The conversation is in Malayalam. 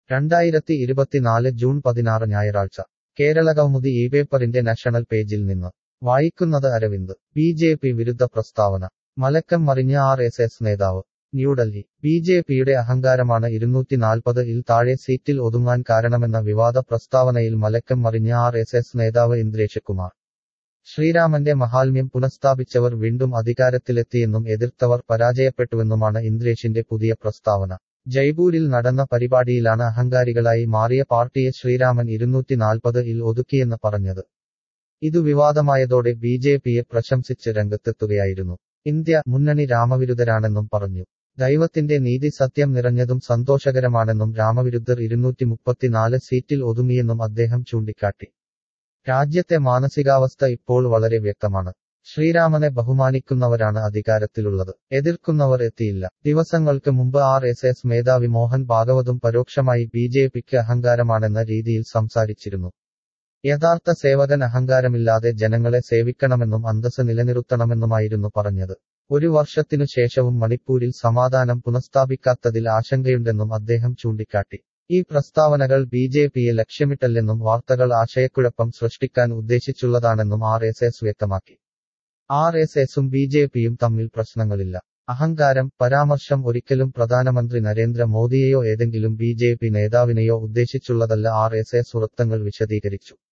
രണ്ടായിരത്തി ഇരുപത്തിനാല് ജൂൺ പതിനാറ് ഞായറാഴ്ച കേരളകൗമുദി ഈ പേപ്പറിന്റെ നാഷണൽ പേജിൽ നിന്ന് വായിക്കുന്നത് അരവിന്ദ് ബി ജെ പി വിരുദ്ധ പ്രസ്താവന മലക്കം മറിഞ്ഞ ആർ എസ് എസ് നേതാവ് ന്യൂഡൽഹി ബി ജെ പിയുടെ അഹങ്കാരമാണ് ഇരുന്നൂറ്റി നാൽപ്പത് ഇൽ താഴെ സീറ്റിൽ ഒതുങ്ങാൻ കാരണമെന്ന വിവാദ പ്രസ്താവനയിൽ മലക്കം മറിഞ്ഞ ആർ എസ് എസ് നേതാവ് ഇന്ദ്രേഷ് കുമാർ ശ്രീരാമന്റെ മഹാത്മ്യം പുനഃസ്ഥാപിച്ചവർ വീണ്ടും അധികാരത്തിലെത്തിയെന്നും എതിർത്തവർ പരാജയപ്പെട്ടുവെന്നുമാണ് ഇന്ദ്രേഷിന്റെ പുതിയ പ്രസ്താവന ജയ്പൂരിൽ നടന്ന പരിപാടിയിലാണ് അഹങ്കാരികളായി മാറിയ പാർട്ടിയെ ശ്രീരാമൻ ഇരുന്നൂറ്റി നാൽപ്പത് ഇൽ ഒതുക്കിയെന്ന് പറഞ്ഞത് ഇതു വിവാദമായതോടെ ബി ജെ പിയെ പ്രശംസിച്ച് രംഗത്തെത്തുകയായിരുന്നു ഇന്ത്യ മുന്നണി രാമവിരുദ്ധരാണെന്നും പറഞ്ഞു ദൈവത്തിന്റെ നീതി സത്യം നിറഞ്ഞതും സന്തോഷകരമാണെന്നും രാമവിരുദ്ധർ ഇരുന്നൂറ്റി മുപ്പത്തിനാല് സീറ്റിൽ ഒതുങ്ങിയെന്നും അദ്ദേഹം ചൂണ്ടിക്കാട്ടി രാജ്യത്തെ മാനസികാവസ്ഥ ഇപ്പോൾ വളരെ വ്യക്തമാണ് ശ്രീരാമനെ ബഹുമാനിക്കുന്നവരാണ് അധികാരത്തിലുള്ളത് എതിർക്കുന്നവർ എത്തിയില്ല ദിവസങ്ങൾക്ക് മുമ്പ് ആർ എസ് എസ് മേധാവി മോഹൻ ഭാഗവതും പരോക്ഷമായി ബി ജെ പിക്ക് അഹങ്കാരമാണെന്ന രീതിയിൽ സംസാരിച്ചിരുന്നു യഥാർത്ഥ സേവകൻ അഹങ്കാരമില്ലാതെ ജനങ്ങളെ സേവിക്കണമെന്നും അന്തസ് നിലനിർത്തണമെന്നുമായിരുന്നു പറഞ്ഞത് ഒരു വർഷത്തിനു ശേഷവും മണിപ്പൂരിൽ സമാധാനം പുനഃസ്ഥാപിക്കാത്തതിൽ ആശങ്കയുണ്ടെന്നും അദ്ദേഹം ചൂണ്ടിക്കാട്ടി ഈ പ്രസ്താവനകൾ ബി ജെ പിയെ ലക്ഷ്യമിട്ടല്ലെന്നും വാർത്തകൾ ആശയക്കുഴപ്പം സൃഷ്ടിക്കാൻ ഉദ്ദേശിച്ചുള്ളതാണെന്നും ആർ എസ് എസ് വ്യക്തമാക്കി ആർ എസ് എസും ബി ജെ പിയും തമ്മിൽ പ്രശ്നങ്ങളില്ല അഹങ്കാരം പരാമർശം ഒരിക്കലും പ്രധാനമന്ത്രി നരേന്ദ്ര മോദിയെയോ ഏതെങ്കിലും ബി ജെ പി നേതാവിനെയോ ഉദ്ദേശിച്ചുള്ളതല്ല ആർ എസ് എസ് വൃത്തങ്ങൾ വിശദീകരിച്ചു